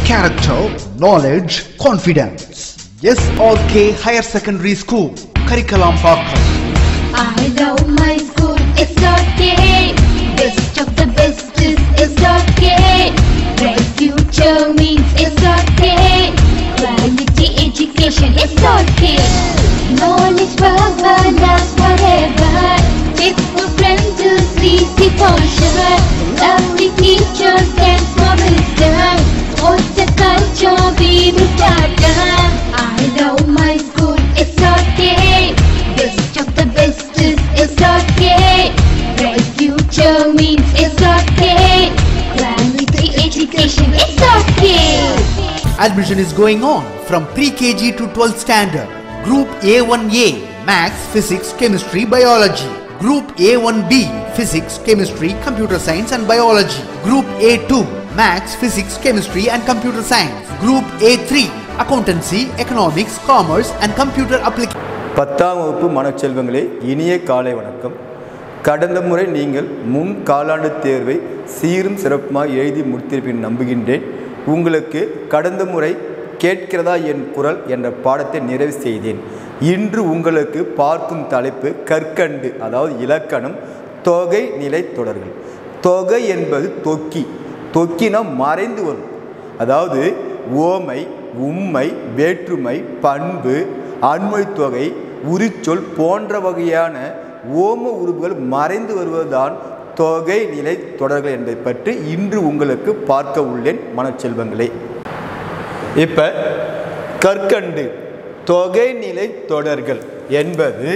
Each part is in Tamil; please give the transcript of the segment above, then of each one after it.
character, knowledge, confidence. SRK Higher Secondary School, Curriculum Parker. I love my school, it's okay. Best of the best is it's okay. Bright future means it's okay. Quality education, it's okay. Knowledge forever, last forever. Faithful friends to see the for sure. Lovely teachers and for wisdom. What's the culture we will start? I love my school, it's okay. Best of the best is it's okay. Bright future means it's okay. Quality education, it's okay. Admission is going on from pre-KG to 12th standard. Group A1A, Maths, Physics, Chemistry, Biology. Group A1B, Physics, Chemistry, Computer Science and Biology. Group A2, Maths, Physics, Chemistry and Computer Science. Group A3, Accountancy, Economics, Commerce and Computer Application. பத்தாம் வகுப்பு மாணவச்செல்வங்களே இனிய காலை வணக்கம் கடந்த முறை நீங்கள் முன் காலாண்டு தேர்வை சீரும் சிறப்புமாக எழுதி முடித்திருப்பேன் நம்புகின்றேன் உங்களுக்கு கடந்த முறை கேட்கிறதா என் குரல் என்ற பாடத்தை நிறைவு செய்தேன் இன்று உங்களுக்கு பார்க்கும் தலைப்பு கற்கண்டு அதாவது இலக்கணம் தொகை நிலை தொடர்கள் தொகை என்பது தொக்கி தொக்கினா மறைந்து வரும் அதாவது ஓமை உம்மை வேற்றுமை பண்பு அண்மொழித்தொகை உரிச்சொல் போன்ற வகையான ஓம உருவுகள் மறைந்து வருவதுதான் தொகை நிலை தொடர்கள் என்பதை பற்றி இன்று உங்களுக்கு பார்க்க உள்ளேன் மனச்செல்வங்களே இப்போ கற்கண்டு தொகைநிலை தொடர்கள் என்பது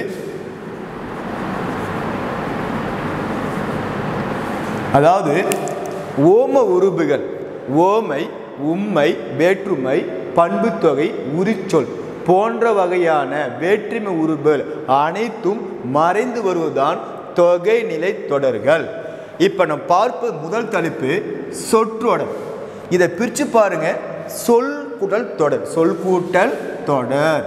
அதாவது ஓம உருபுகள் ஓமை உம்மை வேற்றுமை பண்புத்தொகை உரிச்சொல் போன்ற வகையான வேற்றுமை உருபுகள் அனைத்தும் மறைந்து வருவதுதான் தொகைநிலை தொடர்கள் இப்போ நம்ம பார்ப்பது முதல் தலைப்பு சொற்றொடர் இதை பிரித்து பாருங்க சொல் கூட்டல் தொடர் சொல் கூட்டல் தொடர்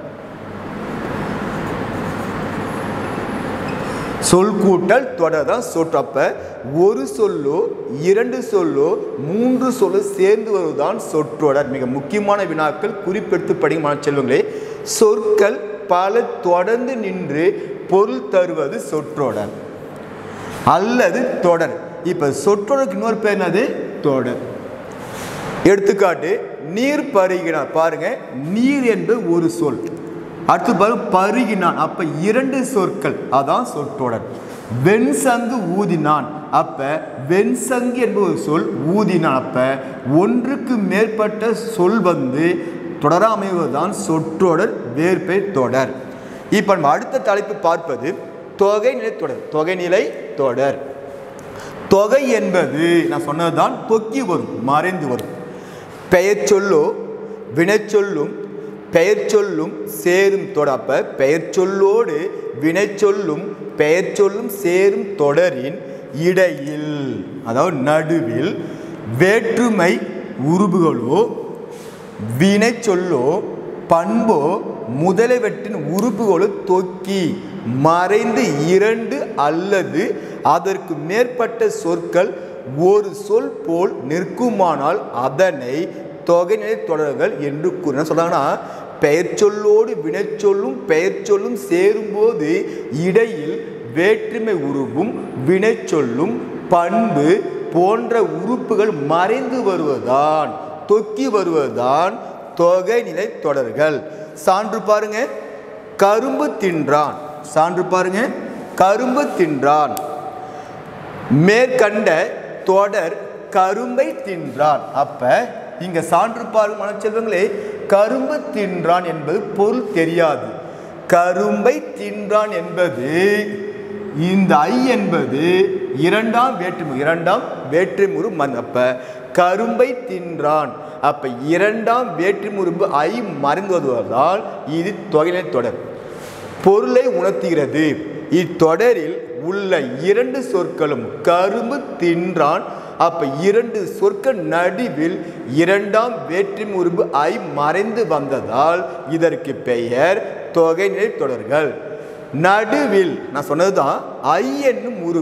சொல் கூட்டல் தொடர் தான் சொற்று அப்ப ஒரு சொல்லோ இரண்டு சொல்லோ மூன்று சொல்லோ சேர்ந்து வருவதுதான் சொற்றொடர் மிக முக்கியமான வினாக்கள் குறிப்பெடுத்து படிக்கும் செல்வங்களே சொற்கள் பல தொடர்ந்து நின்று பொருள் தருவது சொற்றொடர் அல்லது தொடர் இப்ப சொற்றொடருக்கு இன்னொரு பேர் என்னது தொடர் எடுத்துக்காட்டு நீர் பருகினான் பாருங்க நீர் என்பது ஒரு சொல் அடுத்து பாருங்க பருகினான் அப்ப இரண்டு சொற்கள் அதான் சொற்றொடர் வெண்சங்கு ஊதினான் அப்ப வெண்சங்கு என்பது ஒரு சொல் ஊதினான் அப்ப ஒன்றுக்கு மேற்பட்ட சொல் வந்து தொடரா அமைவதுதான் சொற்றொடர் வேர்பை தொடர் இப்ப நம்ம அடுத்த தலைப்பு பார்ப்பது தொகைநிலை தொடர் தொகைநிலை தொடர் தொகை என்பது நான் சொன்னதுதான் தொக்கி வரும் மறைந்து வரும் பெயர் சொல்லோ வினைச்சொல்லும் பெயர் சொல்லும் சேரும் தொடர் அப்ப பெயர் சொல்லோடு வினைச்சொல்லும் பெயர் சொல்லும் சேரும் தொடரின் இடையில் அதாவது நடுவில் வேற்றுமை உருபுகளோ வினை சொல்லோ பண்போ முதலியவற்றின் உறுப்புகளோ தொக்கி மறைந்து இரண்டு அல்லது அதற்கு மேற்பட்ட சொற்கள் ஒரு சொல் போல் நிற்குமானால் அதனை தொகைநிலை தொடர்கள் என்று கூறின சொல்றாங்கன்னா பெயர் சொல்லோடு வினைச்சொல்லும் பெயர் சொல்லும் சேரும்போது இடையில் வேற்றுமை உருவும் வினைச்சொல்லும் பண்பு போன்ற உறுப்புகள் மறைந்து வருவதான் தொக்கி வருவதுதான் தொகைநிலை தொடர்கள் சான்று பாருங்க கரும்பு தின்றான் சான்று பாருங்க கரும்பு தின்றான் மேற்கண்ட தொடர் கரும்பை தின்றான் அப்ப இங்க சான்று பாருங்க மனச்செல்வங்களே கரும்பு தின்றான் என்பது பொருள் தெரியாது கரும்பை தின்றான் என்பது இந்த ஐ என்பது இரண்டாம் வேற்றுமை இரண்டாம் வேற்றுமுறு மண் அப்ப கரும்பை தின்றான் அப்ப இரண்டாம் வேற்றுமுறும்பு ஐ மறைந்து வருவதால் இது தொகைநிலை தொடர் பொருளை உணர்த்துகிறது இத்தொடரில் உள்ள இரண்டு சொற்களும் கரும்பு தின்றான் அப்ப இரண்டு சொற்கள் நடுவில் இரண்டாம் வேற்றுமை உருபு ஐ மறைந்து வந்ததால் இதற்கு பெயர் தொகைநிலை தொடர்கள் நடுவில் நான் சொன்னதுதான் ஐ என்னும் உருபு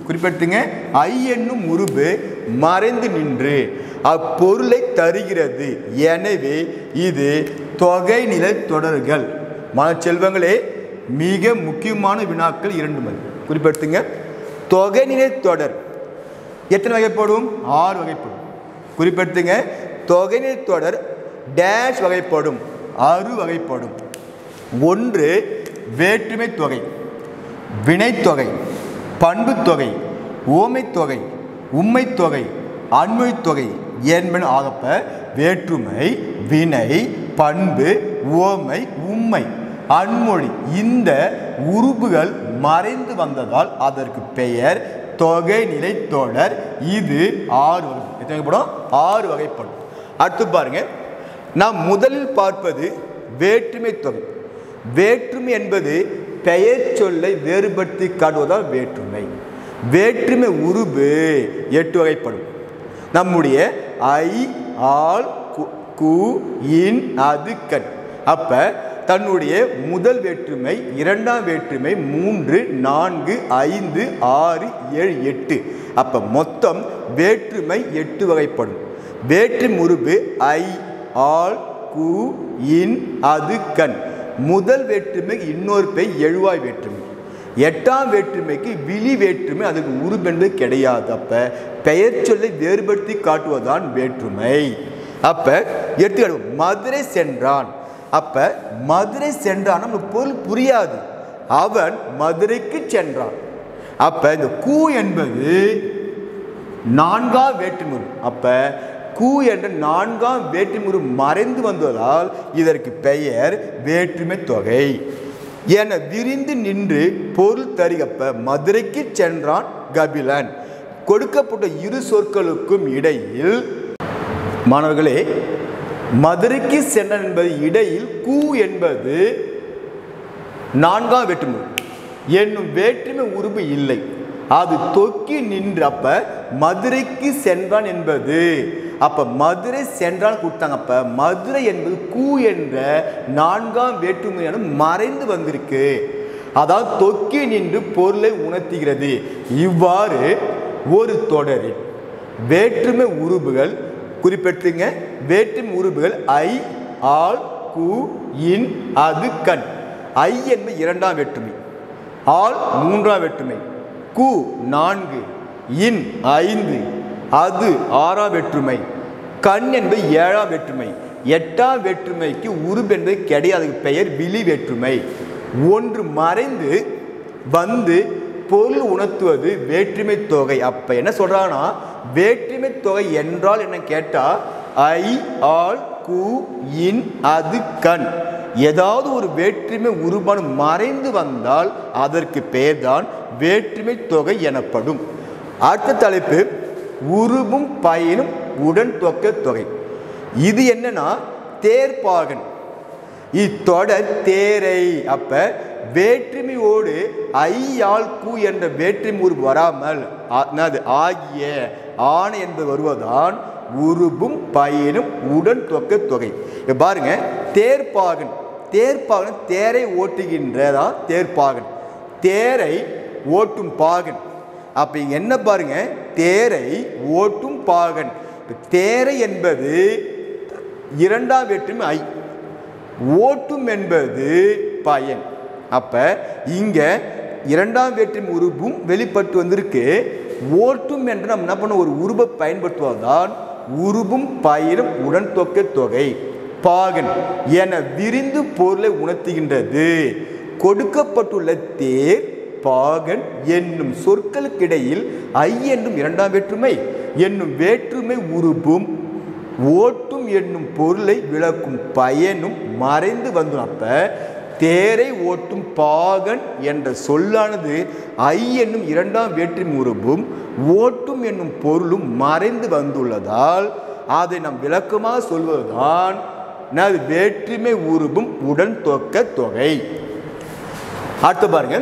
குறிப்பிட்டுங்க ஐ என்னும் உருபு மறைந்து நின்று அப்பொருளை தருகிறது எனவே இது தொகைநிலை தொடர்கள் மனச்செல்வங்களே மிக முக்கியமான வினாக்கள் இரண்டு மணி குறிப்பிடுத்துங்க தொகைநிலை தொடர் எத்தனை வகைப்படும் ஆறு வகைப்படும் குறிப்பிடுத்துங்க தொகைநிலை தொடர் டேஷ் வகைப்படும் ஆறு வகைப்படும் ஒன்று வேற்றுமை தொகை வினைத்தொகை பண்புத்தொகை ஓமைத்தொகை உம்மைத்தொகை அண்மைத்தொகை என்பன ஆகப்ப வேற்றுமை வினை பண்பு ஓமை உம்மை அன்மொழி இந்த உருபுகள் மறைந்து வந்ததால் அதற்கு பெயர் தொகைநிலை தொடர் இது ஆறு வகை எத்தனை வகைப்படும் ஆறு வகைப்படும் அடுத்து பாருங்க நாம் முதலில் பார்ப்பது வேற்றுமை தொகை வேற்றுமை என்பது பெயர் சொல்லை வேறுபடுத்தி காட்டுவதால் வேற்றுமை வேற்றுமை உருபு எட்டு வகைப்படும் நம்முடைய ஐ ஆல் கு- கு இன் அது கண் அப்ப தன்னுடைய முதல் வேற்றுமை இரண்டாம் வேற்றுமை மூன்று நான்கு ஐந்து ஆறு ஏழு எட்டு அப்ப மொத்தம் வேற்றுமை எட்டு வகைப்படும் வேற்றுமை உருபு ஐ ஆல் கு இன் அது கண் முதல் வேற்றுமைக்கு இன்னொரு பெய் எழுவாய் வேற்றுமை எட்டாம் வேற்றுமைக்கு விழி வேற்றுமை அதுக்கு உருபென்பது கிடையாது அப்ப பெயர் சொல்லை வேறுபடுத்தி காட்டுவதுதான் வேற்றுமை அப்ப எடுத்துக்காட்டு மதுரை சென்றான் அப்ப மதுரை சென்றான் நமக்கு பொருள் புரியாது அவன் மதுரைக்கு சென்றான் அப்ப இந்த கூ என்பது நான்காம் வேற்றுமுறு அப்ப கூ என்ற நான்காம் வேற்றுமுறு மறைந்து வந்ததால் இதற்கு பெயர் வேற்றுமை தொகை என விரிந்து நின்று பொருள் தருகப்ப மதுரைக்கு சென்றான் கபிலன் கொடுக்கப்பட்ட இரு சொற்களுக்கும் இடையில் மாணவர்களே மதுரைக்கு சென்றான் என்பது இடையில் கூ என்பது நான்காம் வேற்றுமை என்னும் வேற்றுமை உருவு இல்லை அது தொக்கி நின்று அப்ப மதுரைக்கு சென்றான் என்பது அப்ப மதுரை சென்றான் கொடுத்தாங்க அப்ப மதுரை என்பது கூ என்ற நான்காம் வேற்றுமையான மறைந்து வந்திருக்கு அதாவது தொக்கி நின்று பொருளை உணர்த்துகிறது இவ்வாறு ஒரு தொடரில் வேற்றுமை உருபுகள் குறிப்பிட்டுங்க வேற்றுமை உருபுகள் ஐ ஆல் கு இன் அது கண் ஐ என்பது இரண்டாம் வேற்றுமை ஆல் மூன்றாம் வேற்றுமை கு நான்கு இன் ஐந்து அது ஆறாம் வேற்றுமை கண் என்பது ஏழாம் வேற்றுமை எட்டாம் வேற்றுமைக்கு உருபு என்பது கிடையாது அதுக்கு பெயர் விழி வேற்றுமை ஒன்று மறைந்து வந்து பொருள் உணர்த்துவது வேற்றுமை தொகை அப்ப என்ன சொல்றாங்கன்னா வேற்றுமை தொகை என்றால் என்ன கேட்டா ஐ ஆல் கு இன் அது கண் ஏதாவது ஒரு வேற்றுமை உருவானம் மறைந்து வந்தால் அதற்கு பெயர்தான் வேற்றுமை தொகை எனப்படும் அடுத்த தலைப்பு உருவும் பயனும் உடன் தொக்க தொகை இது என்னன்னா தேர்ப்பாகன் இத்தொடர் தேரை அப்ப வேற்றுமையோடு ஐ ஆள் கூ என்ற வேற்றுமை உரு வராமல் ஆ- என்னது ஆகிய ஆணை என்பது வருவதான் உருபும் பயனும் உடன் தொக்க தொகை இப்ப பாருங்க தேர்ப்பாகன் தேர்ப்பாகன் தேரை ஓட்டுகின்றதா தேர்ப்பாகன் தேரை ஓட்டும் பாகன் அப்ப இங்க என்ன பாருங்க தேரை ஓட்டும் பாகன் இப்ப தேரை என்பது இரண்டாம் வேற்றுமை ஐ ஓட்டும் என்பது பயன் அப்ப இங்க இரண்டாம் வேற்றுமை உருபும் வெளிப்பட்டு வந்திருக்கு ஓட்டும் என்று நம்ம என்ன பண்ண ஒரு உருபை பயன்படுத்துவதுதான் உருபும் பயனும் உடன் தொக்க தொகை பாகன் என விரிந்து பொருளை உணர்த்துகின்றது கொடுக்கப்பட்டுள்ள தேர் பாகன் என்னும் சொற்களுக்கிடையில் ஐ என்னும் இரண்டாம் வேற்றுமை என்னும் வேற்றுமை உருபும் ஓட்டும் என்னும் பொருளை விளக்கும் பயனும் மறைந்து வந்து அப்ப தேரை ஓட்டும் பாகன் என்ற சொல்லானது ஐ என்னும் இரண்டாம் வேற்றுமை உருபும் ஓட்டும் என்னும் பொருளும் மறைந்து வந்துள்ளதால் அதை நாம் விளக்கமாக சொல்வதுதான் என்னது வேற்றுமை உருபும் உடன் தொக்க தொகை அடுத்து பாருங்க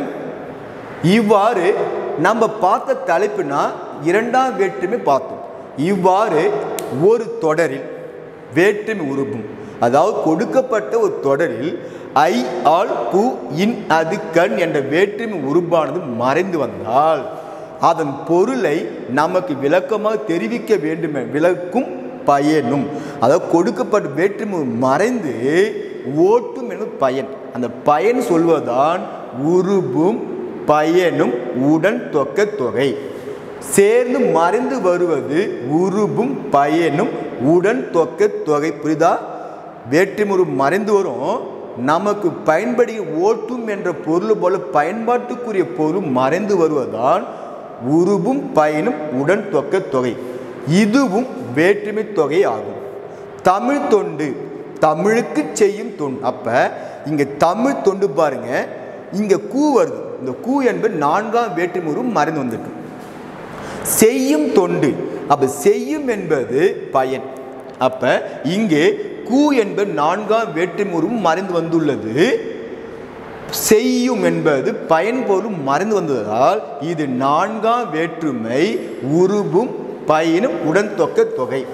இவ்வாறு நம்ம பார்த்த தலைப்புனா இரண்டாம் வேற்றுமை பார்த்தோம் இவ்வாறு ஒரு தொடரில் வேற்றுமை உருபும் அதாவது கொடுக்கப்பட்ட ஒரு தொடரில் ஐ ஆல் கு இன் அது கண் என்ற வேற்றுமை உருபானது மறைந்து வந்தால் அதன் பொருளை நமக்கு விளக்கமாக தெரிவிக்க வேண்டுமே விளக்கும் பயனும் அதாவது கொடுக்கப்பட்ட வேற்றுமை மறைந்து ஓட்டும் எனும் பயன் அந்த பயன் சொல்வதுதான் உருபும் பயனும் உடன் தொக்க தொகை சேர்ந்து மறைந்து வருவது உருபும் பயனும் உடன் தொக்க தொகை புரிதா வேற்றுமுறு மறைந்து வரும் நமக்கு பயன்படி ஓட்டும் என்ற பொருள் போல பயன்பாட்டுக்குரிய பொருள் மறைந்து வருவதால் உருபும் பயனும் உடன் தொக்க தொகை இதுவும் வேற்றுமை தொகை ஆகும் தமிழ் தொண்டு தமிழுக்கு செய்யும் தொண்டு அப்ப இங்க தமிழ் தொண்டு பாருங்க இங்க கூ வருது இந்த கூ என்பது நான்காம் வேற்றுமுறு மறைந்து வந்திருக்கு செய்யும் தொண்டு அப்ப செய்யும் என்பது பயன் அப்ப இங்கே கூ என்பது நான்காம் வேற்றுமுறும் மறைந்து வந்துள்ளது செய்யும் என்பது பயன் பொருளும் மறைந்து வந்ததால் இது நான்காம் வேற்றுமை உருபும் பயனும் உடன் தொக்க தொகை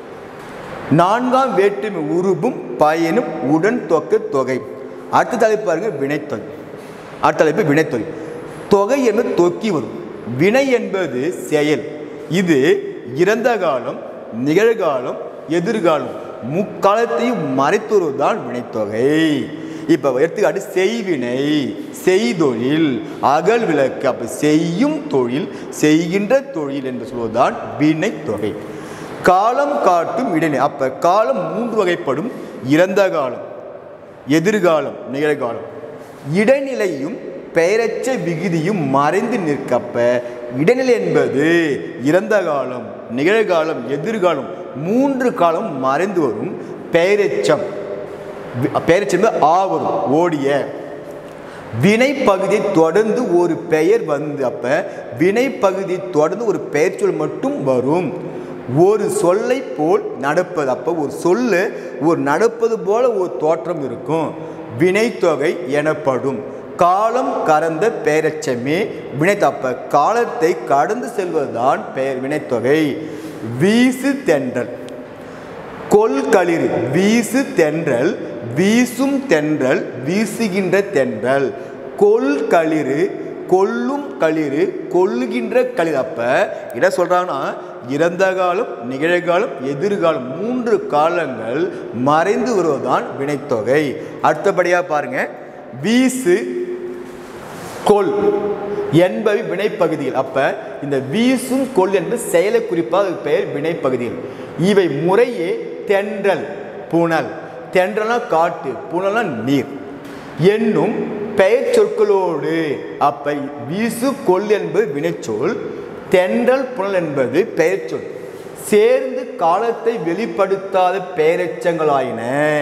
நான்காம் வேற்றுமை உருபும் பயனும் உடன் தொக்க தொகை அடுத்த தலைப்பு பாருங்க வினைத்தொகை அடுத்த தலைப்பு வினைத்தொகை தொகை என்பது தொக்கி வரும் வினை என்பது செயல் இது இறந்த காலம் நிகழ்காலம் எதிர்காலம் முக்காலத்தையும் மறைத்துவதுதான் வினைத்தொகை இப்போ எடுத்துக்காட்டு செய்வினை செய்தொழில் அகல் விளக்கு அப்போ செய்யும் தொழில் செய்கின்ற தொழில் என்று சொல்வதுதான் வினைத்தொகை காலம் காட்டும் இடைநிலை அப்ப காலம் மூன்று வகைப்படும் இறந்த காலம் எதிர்காலம் நிகழ்காலம் இடைநிலையும் பெயரச்ச விகுதியும் மறைந்து நிற்கப்ப இடைநிலை என்பது இறந்த காலம் நிகழ்காலம் எதிர்காலம் மூன்று காலம் மறைந்து வரும் பெயரெச்சம் வி- பெயரெச்சம் என்பது ஆ வரும் ஓடிய வினை பகுதியை தொடர்ந்து ஒரு பெயர் வந்து அப்ப வினை பகுதி தொடர்ந்து ஒரு பெயர் சொல் மட்டும் வரும் ஒரு சொல்லை போல் நடப்பது அப்ப ஒரு சொல்லு ஒரு நடப்பது போல ஒரு தோற்றம் இருக்கும் வினைத்தொகை எனப்படும் காலம் கறந்த பெயரச்சமே வினை அப்ப காலத்தை கடந்து செல்வதுதான் பெயர் வினைத்தொகை வீசு தென்றல் கொல்களிறு வீசு தென்றல் வீசும் தென்றல் வீசுகின்ற தென்றல் கொல் களிறு கொல்லும் களிறு கொல்லுகின்ற களிறு அப்ப என்ன சொல்றாங்கன்னா இறந்த காலம் நிகழ்காலம் எதிர்காலம் மூன்று காலங்கள் மறைந்து வருவதுதான் வினைத்தொகை அடுத்தபடியா பாருங்க வீசு கொல் என்பவை வினைப்பகுதிகள் அப்ப இந்த வீசும் கொல் என்பது செயலை குறிப்பாக அதுக்கு பெயர் வினைப்பகுதிகள் இவை முறையே தென்றல் புனல் தென்றல்னா காட்டு புனல்னா நீர் என்னும் பெயர் சொற்களோடு அப்ப வீசு கொல் என்பது வினைச்சொல் தென்றல் புனல் என்பது பெயர் சொல் சேர்ந்து காலத்தை வெளிப்படுத்தாத பெயரெச்சங்களாயின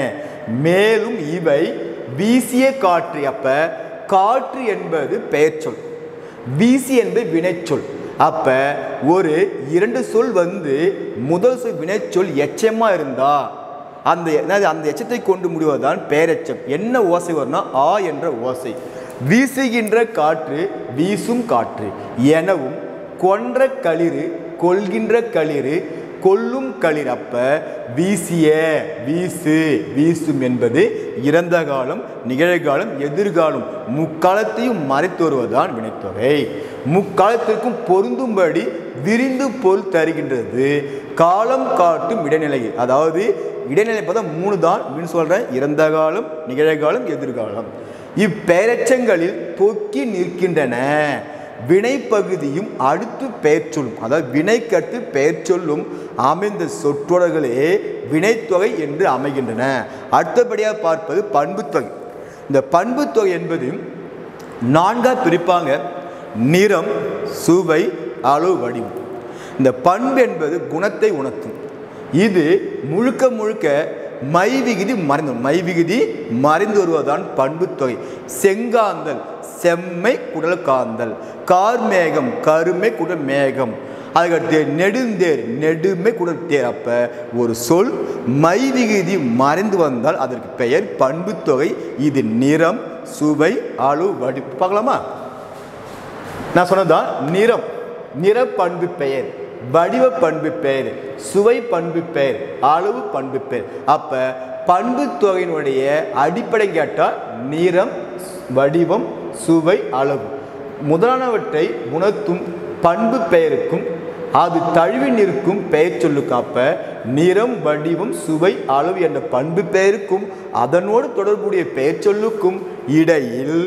மேலும் இவை வீசிய காற்று அப்ப காற்று என்பது பெயர் சொல் வீசி என்பது வினைச்சொல் அப்ப ஒரு இரண்டு சொல் வந்து முதல் சொல் வினைச்சொல் எச்சமா இருந்தா அந்த என்னது அந்த எச்சத்தை கொண்டு முடிவதுதான் பெயரெச்சம் என்ன ஓசை வரும்னா ஆ என்ற ஓசை வீசுகின்ற காற்று வீசும் காற்று எனவும் கொன்ற களிறு கொள்கின்ற களிறு கொல்லும் களிர் அப்ப வீசிய வீசு வீசும் என்பது இறந்த காலம் நிகழ்காலம் எதிர்காலம் முக்காலத்தையும் மறைத்து வருவதுதான் வினைத்தொகை முக்காலத்திற்கும் பொருந்தும்படி விரிந்து பொருள் தருகின்றது காலம் காட்டும் இடைநிலை அதாவது இடைநிலை பார்த்தா மூணு தான் அப்படின்னு சொல்றேன் இறந்த காலம் நிகழ்காலம் எதிர்காலம் இப்பெயரச்சங்களில் தொக்கி நிற்கின்றன வினைப்பகுதியும் அடுத்து பெயர் சொல்லும் அதாவது வினைக்கட்டு பெயர் சொல்லும் அமைந்த சொற்றொடர்களே வினைத்தொகை என்று அமைகின்றன அடுத்தபடியாக பார்ப்பது பண்புத்தொகை இந்த பண்புத்தொகை என்பது நான்கா பிரிப்பாங்க நிறம் சுவை அளவு வடிவம் இந்த பண்பு என்பது குணத்தை உணர்த்தும் இது முழுக்க முழுக்க மை விகுதி மறைந்து மை விகுதி மறைந்து வருவதுதான் பண்புத்தொகை செங்காந்தல் செம்மை குடல் காந்தல் கார்மேகம் கருமை குடல் மேகம் அதுக்கடுத்து நெடுந்தேர் நெடுமை குடல் தேர் அப்ப ஒரு சொல் மை விகுதி மறைந்து வந்தால் அதற்கு பெயர் பண்புத்தொகை இது நிறம் சுவை அளவு வடி பார்க்கலாமா நான் சொன்னதுதான் நிறம் நிற பண்பு பெயர் வடிவ பண்பு பெயர் சுவை பண்பு பெயர் அளவு பண்பு பெயர் அப்ப பண்பு தொகையினுடைய அடிப்படை கேட்டால் நிறம் வடிவம் சுவை அளவு முதலானவற்றை உணர்த்தும் பண்பு பெயருக்கும் அது தழுவி நிற்கும் பெயர் சொல்லுக்கு அப்ப நிறம் வடிவம் சுவை அளவு என்ற பண்பு பெயருக்கும் அதனோடு தொடர்புடைய பெயர் சொல்லுக்கும் இடையில்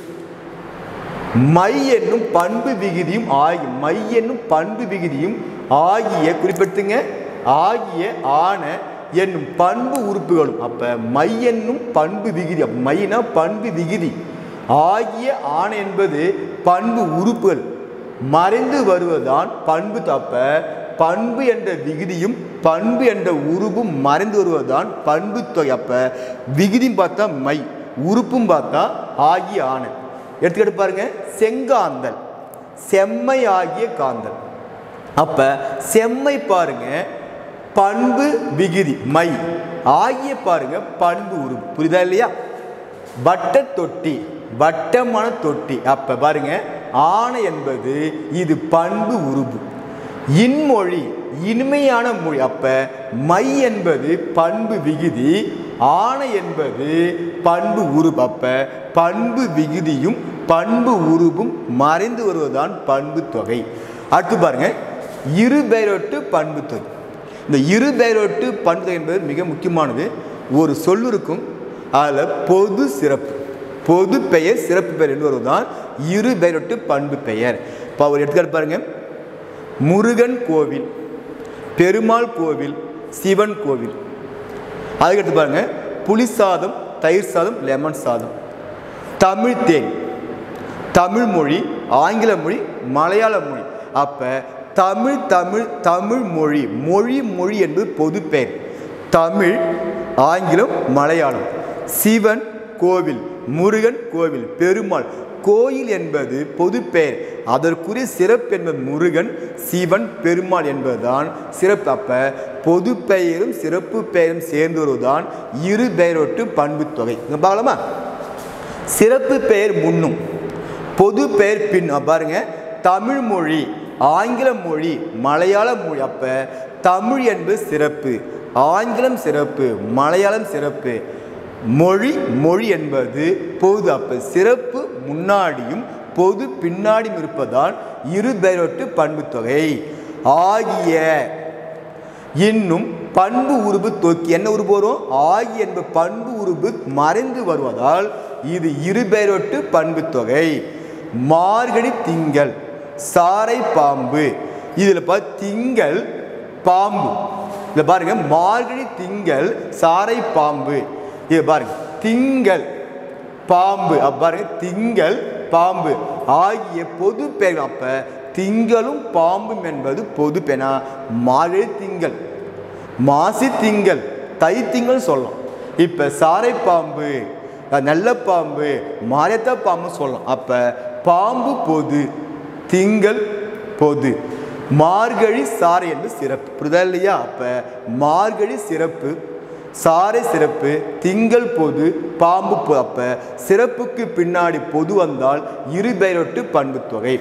மை என்னும் பண்பு விகுதியும் ஆகி மை என்னும் பண்பு விகுதியும் ஆகிய குறிப்பிடுத்துங்க ஆகிய ஆன என்னும் பண்பு உறுப்புகளும் அப்ப மை என்னும் பண்பு விகுதி அப்ப மைனா பண்பு விகுதி ஆகிய ஆன என்பது பண்பு உறுப்புகள் மறைந்து வருவதுதான் பண்பு தப்ப பண்பு என்ற விகுதியும் பண்பு என்ற உருவும் மறைந்து வருவதுதான் பண்பு தொகை அப்ப விகுதியும் பார்த்தா மை உறுப்பும் பார்த்தா ஆகிய ஆன எடுத்துக்கிட்டு பாருங்க செங்காந்தல் செம்மை ஆகிய காந்தல் அப்ப செம்மை பாருங்க பண்பு விகுதி மை ஆகிய பாருங்க பண்பு உருவு புரியுதா இல்லையா வட்ட தொட்டி வட்டமான தொட்டி அப்ப பாருங்க ஆணை என்பது இது பண்பு உருவு இன்மொழி இனிமையான மொழி அப்ப மை என்பது பண்பு விகுதி ஆணை என்பது பண்பு உருவு அப்ப பண்பு விகுதியும் பண்பு உருவும் மறைந்து வருவதுதான் பண்பு தொகை அடுத்து பாருங்க இரு பெயரொட்டு பண்பு தொகை இந்த இரு பெயரொட்டு பண்பு தொகை என்பது மிக முக்கியமானது ஒரு சொல்லிருக்கும் அதில் பொது சிறப்பு பொது பெயர் சிறப்பு பெயர் என்று வருவதுதான் இரு பெயரொட்டு பண்பு பெயர் இப்போ ஒரு எடுத்துக்காட்டு பாருங்க முருகன் கோவில் பெருமாள் கோவில் சிவன் கோவில் அதுக்கடுத்து பாருங்க புளி சாதம் தயிர் சாதம் லெமன் சாதம் தமிழ் தேன் தமிழ் மொழி ஆங்கில மொழி மலையாள மொழி அப்ப தமிழ் தமிழ் தமிழ் மொழி மொழி மொழி என்பது பொது பெயர் தமிழ் ஆங்கிலம் மலையாளம் சிவன் கோவில் முருகன் கோவில் பெருமாள் கோயில் என்பது பொது பெயர் அதற்குரிய சிறப்பு என்பது முருகன் சிவன் பெருமாள் என்பதுதான் சிறப்பு அப்ப பொது பெயரும் சிறப்பு பெயரும் சேர்ந்து வருவதுதான் இரு பெயரொட்டு பண்பு தொகை இங்க பார்க்கலாமா சிறப்பு பெயர் முன்னும் பொது பெயர் பின் அப்ப பாருங்க தமிழ் மொழி ஆங்கில மொழி மலையாள மொழி அப்ப தமிழ் என்பது சிறப்பு ஆங்கிலம் சிறப்பு மலையாளம் சிறப்பு மொழி மொழி என்பது பொது அப்ப சிறப்பு முன்னாடியும் பொது பின்னாடியும் இருப்பதால் இரு பெயரொட்டு பண்பு தொகை ஆகிய இன்னும் பண்பு உருபு தொக்கி என்ன உருபு வரும் ஆகி என்ப பண்பு உருபு மறைந்து வருவதால் இது இருபெயரொட்டு பண்பு தொகை மார்கழி திங்கள் சாரை பாம்பு இதில் பா திங்கள் பாம்பு இதில் பாருங்க மார்கழி திங்கள் சாரை பாம்பு இது பாருங்க திங்கள் பாம்பு அப்ப பாருங்க திங்கள் பாம்பு ஆகிய பொது பெயர் அப்ப திங்களும் பாம்பும் என்பது பொது பெணா மார்கழி திங்கள் மாசி திங்கள் தை திங்கள் சொல்லலாம் இப்ப சாரை பாம்பு அஹ், நல்ல பாம்பு மாரியத்த பாம்பு சொல்லலாம் அப்ப பாம்பு பொது திங்கள் பொது மார்கழி சாறை என்று சிறப்பு புரிதா இல்லையா அப்ப மார்கழி சிறப்பு சாரை சிறப்பு திங்கள் பொது பாம்பு பொ- அப்ப சிறப்புக்கு பின்னாடி பொது வந்தால் இரு பெயரொட்டு பண்பு தொகை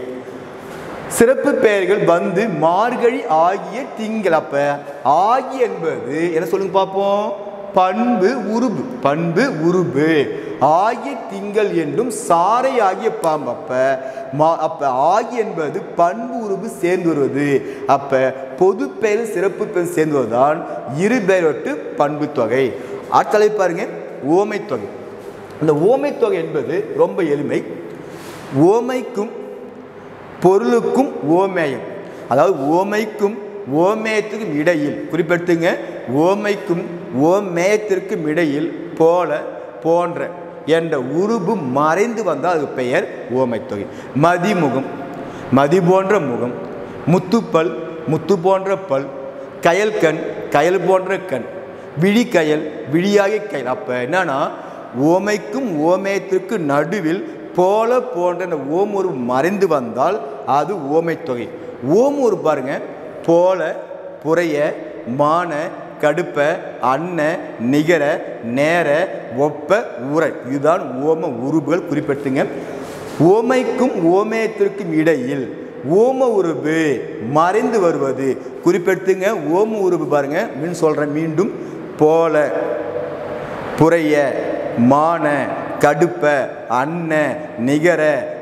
சிறப்பு பெயர்கள் வந்து மார்கழி ஆகிய திங்கள் அப்ப ஆகி என்பது என்ன சொல்லுங்க பார்ப்போம் பண்பு உருபு பண்பு உருபு ஆகிய திங்கள் என்றும் சாரை ஆகிய பாம்பு அப்ப மா அப்ப ஆகி என்பது பண்பு உருபு சேர்ந்து வருவது அப்ப பொது பெயர் சிறப்பு பெயர் சேர்ந்து வருவதுதான் இரு பெயரொட்டு பண்பு தொகை ஆட்களை பாருங்க ஓமை தொகை இந்த ஓமை தொகை என்பது ரொம்ப எளிமை ஓமைக்கும் பொருளுக்கும் ஓமேயம் அதாவது ஓமைக்கும் ஓமேயத்துக்கும் இடையில் குறிப்பிடுத்துங்க ஓமைக்கும் ஓமேயத்திற்கும் இடையில் போல போன்ற என்ற உருபு மறைந்து வந்தால் அது பெயர் ஓமைத்தொகை மதிமுகம் மதி போன்ற முகம் முத்துப்பல் முத்து போன்ற பல் கயல் கண் கயல் போன்ற கண் விழிக்கயல் விழியாகிய கயல் அப்போ என்னன்னா ஓமைக்கும் ஓமேயத்திற்கு நடுவில் போல போன்ற இந்த ஓம் ஒரு மறைந்து வந்தால் அது ஓமைத்தொகை ஓம் ஒரு பாருங்க போல புறைய மான கடுப்ப அன்ன நிகர நேர ஒப்ப உரை இதுதான் ஓம உருபுகள் குறிப்பிட்டுங்க ஓமைக்கும் ஓமேயத்திற்கும் இடையில் ஓம உருபு மறைந்து வருவது குறிப்பிடுத்துங்க ஓம உருபு பாருங்க மீன் சொல்றேன் மீண்டும் போல புறைய மான கடுப்ப அன்ன நிகர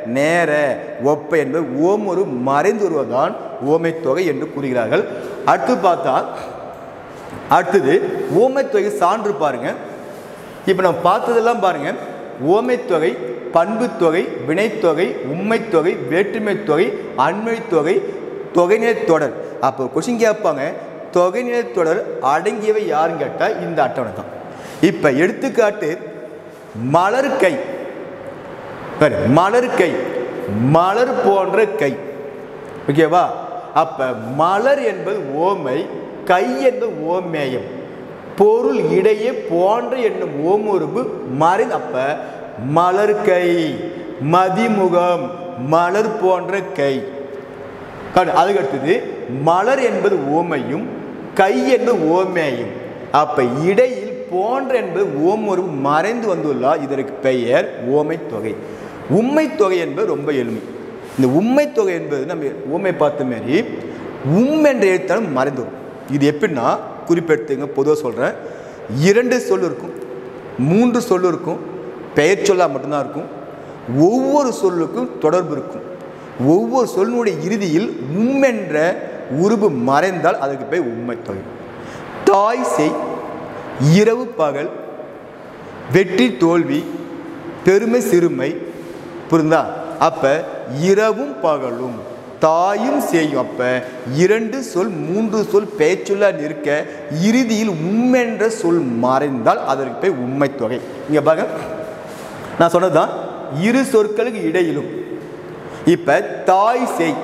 நேர ஒப்ப என்பது ஓம் ஒரு மறைந்து வருவதுதான் ஓமை தொகை என்று கூறுகிறார்கள் அடுத்து பார்த்தா அடுத்தது ஓமை தொகை சான்று பாருங்க இப்போ நம்ம பார்த்ததெல்லாம் பாருங்க ஓமைத்தொகை பண்புத்தொகை வினைத்தொகை உண்மைத்தொகை வேற்றுமைத் தொகை அண்மைத் தொகை தொகைநிலை தொடர் அப்போ கொஷின் கேட்பாங்க தொகைநிலை தொடர் அடங்கியவை யாருன்னு கேட்டால் இந்த அட்டவணை தான் இப்போ எடுத்துக்காட்டு மலர் கை பாரு, மலர் கை மலர் போன்ற கை ஓகேவா அப்ப மலர் என்பது ஓமை கை என்பது ஓமேயம் பொருள் இடையே போன்ற என்னும் ஓமுருபு மறை அப்ப மலர் கை மதிமுகம் மலர் போன்ற கை காடு. அதுக்கு அடுத்தது மலர் என்பது ஓமையும் கை என்பது ஓமேயும் அப்ப இடையில் போன்ற என்பது ஓம் ஒரு மறைந்து வந்துள்ளார் இதற்கு பெயர் ஓமை தொகை உண்மை தொகை என்பது ரொம்ப எளிமை இந்த உண்மை தொகை என்பது நம்ம ஓமை பார்த்த மாதிரி உம் என்ற எழுத்தாலும் மறைந்து வரும் இது எப்படின்னா குறிப்பெடுத்துங்க பொதுவாக சொல்கிறேன் இரண்டு சொல் இருக்கும் மூன்று சொல் இருக்கும் பெயர் சொல்லாக மட்டும்தான் இருக்கும் ஒவ்வொரு சொல்லுக்கும் தொடர்பு இருக்கும் ஒவ்வொரு சொல்லினுடைய இறுதியில் உம் என்ற உருபு மறைந்தால் அதற்கு பேர் உண்மை தொகை தாய் செய் இரவு பகல் வெற்றி தோல்வி பெருமை சிறுமை புரிந்தா அப்ப இரவும் பகலும் தாயும் செய்யும் அப்ப இரண்டு சொல் மூன்று சொல் பேச்சுள்ள நிற்க இறுதியில் உம்மென்ற சொல் மறைந்தால் அதற்கு பேர் உண்மை தொகை இங்க பாருங்க நான் சொன்னதுதான் இரு சொற்களுக்கு இடையிலும் இப்ப தாய் செய்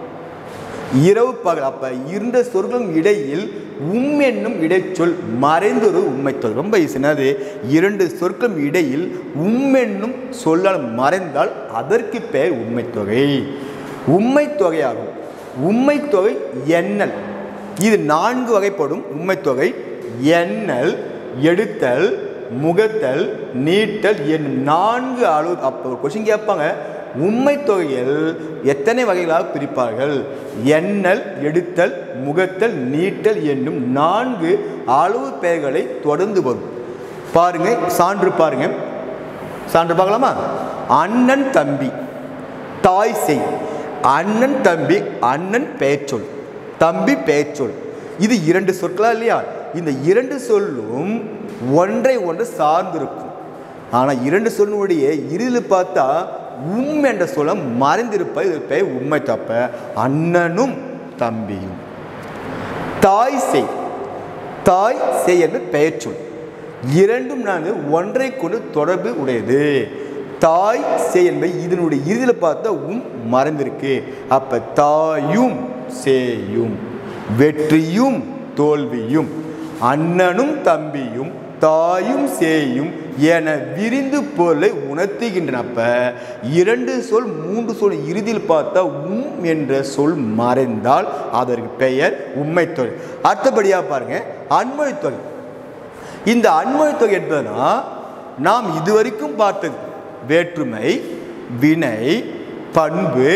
இரவு பகல் அப்ப இருந்த சொற்களும் இடையில் உம் என்னும் இடைச்சொல் மறைந்தொரு உண்மைத்தொகை ரொம்ப ஈஸினது இரண்டு சொற்களும் இடையில் உம் என்னும் சொல்லால் மறைந்தால் அதற்கு பெயர் உண்மைத்தொகை உண்மைத்தொகையாகும் உண்மைத்தொகை எண்ணல் இது நான்கு வகைப்படும் உண்மைத்தொகை எண்ணல் எடுத்தல் முகத்தல் நீட்டல் என்னும் நான்கு அளவு அப்போ ஒரு கொஷின் கேட்பாங்க உண்மை தொகையில் எத்தனை வகைகளாக பிரிப்பார்கள் எண்ணல் எடுத்தல் முகத்தல் நீட்டல் என்னும் நான்கு அளவு பெயர்களை தொடர்ந்து வரும் பாருங்க சான்று பாருங்க சான்று பார்க்கலாமா அண்ணன் தம்பி தாய் செய் அண்ணன் தம்பி அண்ணன் பெயர்ச்சொல் தம்பி பெயர்ச்சொல் இது இரண்டு சொற்களா இல்லையா இந்த இரண்டு சொல்லும் ஒன்றை ஒன்று சார்ந்திருக்கும் ஆனால் இரண்டு சொல்லுடைய இறுதியில் பார்த்தா உம் என்ற சொல்ல மறைந்திருப்பது இது பெயர் உண்மை தப்ப அண்ணனும் தம்பியும் தாய் செய் தாய் செய் என்பது பெயர் சொல் இரண்டும் நான் ஒன்றை கொண்டு தொடர்பு உடையது தாய் செய் என்பது இதனுடைய இறுதியில் பார்த்தா உம் மறைந்திருக்கு அப்ப தாயும் சேயும் வெற்றியும் தோல்வியும் அண்ணனும் தம்பியும் தாயும் சேயும் என விரிந்து பொருளை உணர்த்துகின்றன அப்ப இரண்டு சொல் மூன்று சொல் இறுதியில் பார்த்தா உம் என்ற சொல் மறைந்தால் அதற்கு பெயர் உண்மை தொகை அடுத்தபடியா பாருங்க அன்மொழி தொகை இந்த அன்மொழி தொகை என்பதுனா நாம் இதுவரைக்கும் பார்த்தது வேற்றுமை வினை பண்பு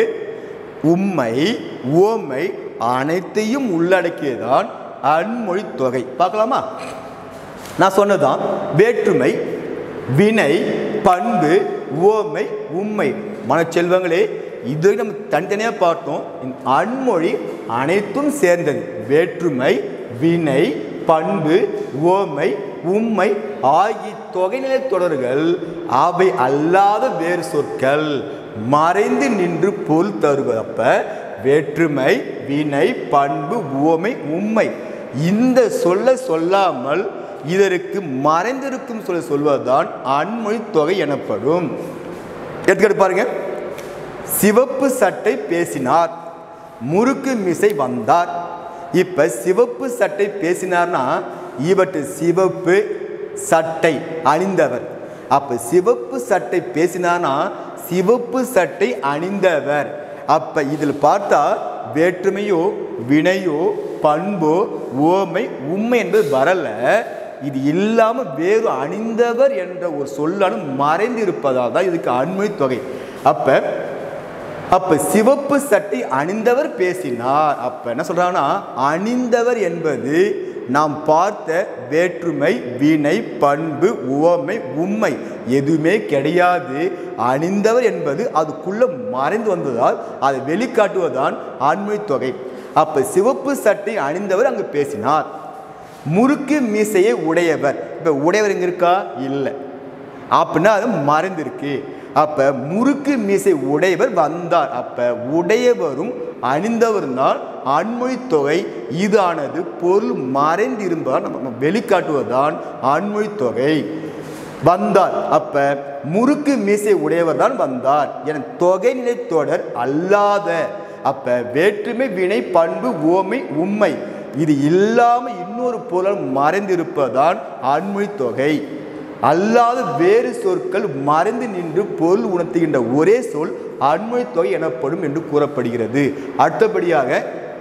உம்மை ஓமை அனைத்தையும் உள்ளடக்கியதான் அன்மொழி தொகை பார்க்கலாமா நான் சொன்னதான் வேற்றுமை வினை பண்பு ஓமை உண்மை மனச்செல்வங்களே இது நம்ம தனித்தனியாக பார்த்தோம் இந்த அன்மொழி அனைத்தும் சேர்ந்தது வேற்றுமை வினை பண்பு ஓமை உண்மை ஆகிய தொகைநிலை தொடர்கள் அவை அல்லாத வேறு சொற்கள் மறைந்து நின்று பொருள் தருவதப்ப வேற்றுமை வினை பண்பு உவமை உண்மை இந்த சொல்ல சொல்லாமல் இதற்கு மறைந்திருக்கும் சொல்ல சொல்வதுதான் அன்மொழி தொகை எனப்படும் எடுத்துக்கிட்டு பாருங்க சிவப்பு சட்டை பேசினார் முறுக்கு மிசை வந்தார் இப்ப சிவப்பு சட்டை பேசினார்னா இவற்று சிவப்பு சட்டை அணிந்தவர் அப்ப சிவப்பு சட்டை பேசினார்னா சிவப்பு சட்டை அணிந்தவர் அப்ப இதில் பார்த்தா வேற்றுமையோ வினையோ பண்போ ஓமை உண்மை என்பது வரல இது இல்லாம வேறு அணிந்தவர் என்ற ஒரு சொல்லாலும் மறைந்து இருப்பதால் தான் இதுக்கு அண்மை தொகை அப்ப அப்ப சிவப்பு சட்டை அணிந்தவர் பேசினார் அப்ப என்ன சொல்றாங்கன்னா அணிந்தவர் என்பது நாம் பார்த்த வேற்றுமை வினை பண்பு உவமை உண்மை எதுவுமே கிடையாது அணிந்தவர் என்பது அதுக்குள்ள மறைந்து வந்ததால் அதை வெளிக்காட்டுவதுதான் ஆண்மை தொகை அப்ப சிவப்பு சட்டை அணிந்தவர் அங்கு பேசினார் முறுக்கு மீசையை உடையவர் இப்ப உடையவர் எங்க இருக்கா இல்லை அப்படின்னா அது மறைந்திருக்கு அப்ப முறுக்கு மீசை உடையவர் வந்தார் அப்ப உடையவரும் அணிந்தவரும் தான் அன்மொழி தொகை இதானது பொருள் மறைந்திருந்தால் நம்ம வெளிக்காட்டுவதுதான் அன்மொழி தொகை வந்தார் அப்ப முறுக்கு மீசை உடையவர் தான் வந்தார் என தொகைநிலை தொடர் அல்லாத அப்ப வேற்றுமை வினை பண்பு ஓமை உண்மை இது இல்லாம இன்னொரு பொருள் மறைந்திருப்பதுதான் அன்மொழி தொகை அல்லாத வேறு சொற்கள் மறைந்து நின்று பொருள் உணர்த்துகின்ற ஒரே சொல் அன்மொழி தொகை எனப்படும் என்று கூறப்படுகிறது அடுத்தபடியாக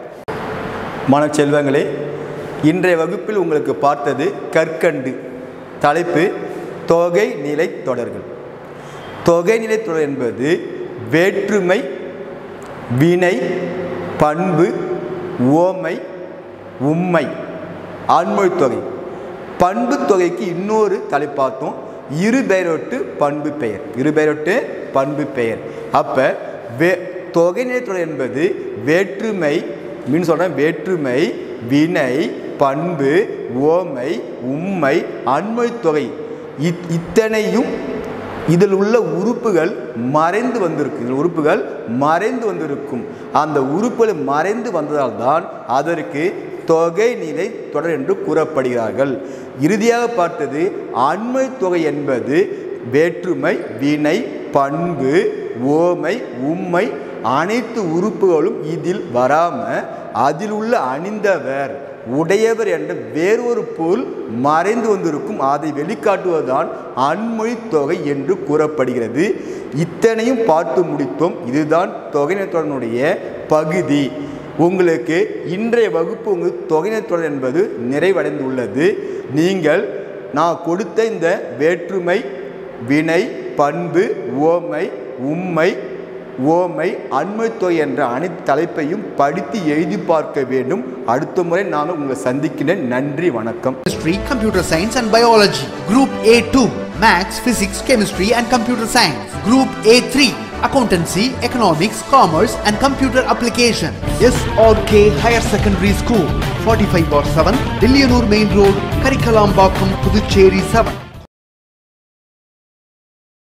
மாணவ செல்வங்களே இன்றைய வகுப்பில் உங்களுக்கு பார்த்தது கற்கண்டு தலைப்பு தொகை நிலை தொடர்கள் தொகை நிலை தொடர் என்பது வேற்றுமை வினை பண்பு ஓமை உம்மை ஆண்மொழி தொகை பண்பு தொகைக்கு இன்னொரு தலைப்பார்த்தோம் இரு பெயரொட்டு பண்பு பெயர் இரு பெயரொட்டு பண்பு பெயர் அப்ப வே தொகைநிலை தொடர் என்பது வேற்றுமை மீன் சொல்றேன் வேற்றுமை வினை பண்பு ஓமை உம்மை அண்மொழி தொகை இத் இத்தனையும் இதில் உள்ள உறுப்புகள் மறைந்து வந்திருக்கு இதில் உறுப்புகள் மறைந்து வந்திருக்கும் அந்த உறுப்புகள் மறைந்து வந்ததால் தான் அதற்கு தொகை நிலை தொடர் என்று கூறப்படுகிறார்கள் இறுதியாக பார்த்தது அண்மை தொகை என்பது வேற்றுமை வினை பண்பு ஓமை உம்மை அனைத்து உறுப்புகளும் இதில் வராம அதில் உள்ள அணிந்தவர் உடையவர் என்ற வேறொரு பொருள் மறைந்து வந்திருக்கும் அதை வெளிக்காட்டுவதுதான் அன்மொழி தொகை என்று கூறப்படுகிறது இத்தனையும் பார்த்து முடித்தோம் இதுதான் தொகைநத்தொடனுடைய பகுதி உங்களுக்கு இன்றைய வகுப்பு உங்களுக்கு தொகைநத்தொடர் என்பது நிறைவடைந்துள்ளது நீங்கள் நான் கொடுத்த இந்த வேற்றுமை வினை பண்பு ஓமை உம்மை ஓமை அண்மைத்தொகை என்ற அனைத்து தலைப்பையும் படித்து எழுதி பார்க்க வேண்டும் அடுத்த முறை நான் உங்களை சந்திக்கிறேன் நன்றி வணக்கம் Chemistry, Computer Science and Biology. Group A2, Maths, Physics, Chemistry and Computer Science. Group A3, Accountancy, Economics, Commerce and Computer Application. SRK Higher Secondary School, 45 7, Dillianur Main Road, Karikalambakkam, Puducherry 7.